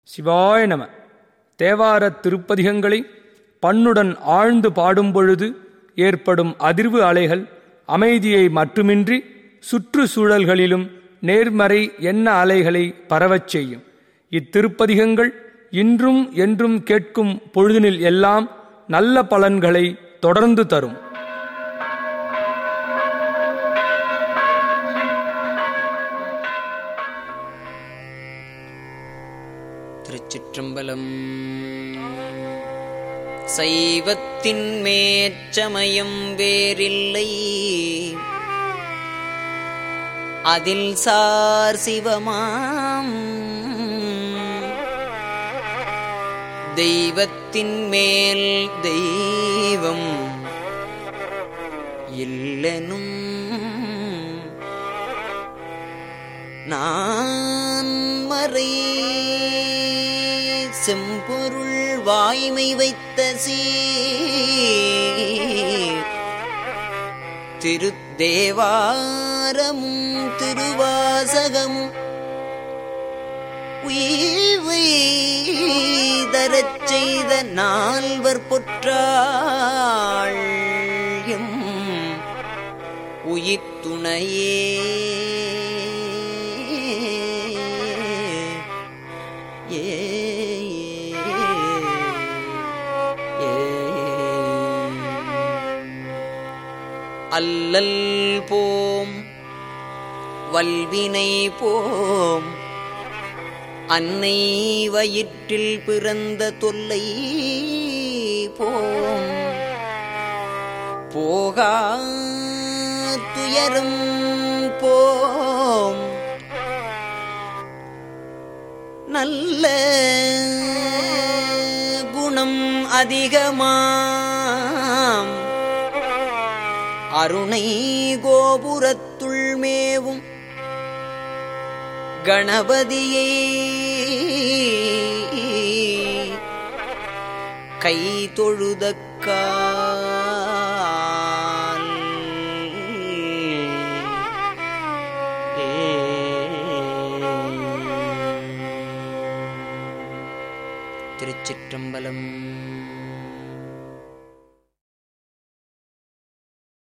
சிவாய நம தேவாரத் திருப்பதிகங்களை பண்ணுடன் ஆழ்ந்து பாடும் பொழுது ஏற்படும் அதிர்வு அலைகள் அமைதியை மட்டுமின்றி சுற்றுச்சூழல்களிலும் நேர்மறை எண்ண அலைகளை பரவச் செய்யும் இத்திருப்பதிகங்கள் இன்றும் என்றும் கேட்கும் பொழுதினில் எல்லாம் நல்ல பலன்களை தொடர்ந்து தரும் திருச்சிற்றம்பலம் சைவத்தின் மேச்சமயம் வேறில்லை அதில் சார் சிவமாம் தெய்வத்தின் மேல் தெய்வம் இல்லனும் நான் மறை செம்பொருள் வாய்மை வைத்த சீர் திருத்தேவாரமும் திருவாசகமும் உய்வை தரச் செய்த நால்வர் பொற்றாள் எம் உயிர்த்துணையே ஏ அல்லல் போம் வல்வினை போம் அன்னை வயிற்றில் பிறந்த தொல்லை போம் போகா துயரும் போம் நல்ல குணம் அதிகமாம் அருணை கோபுரத்துள் மேவும் கணபதியை கை தொழுதக்கால் திருச்சிற்றம்பலம்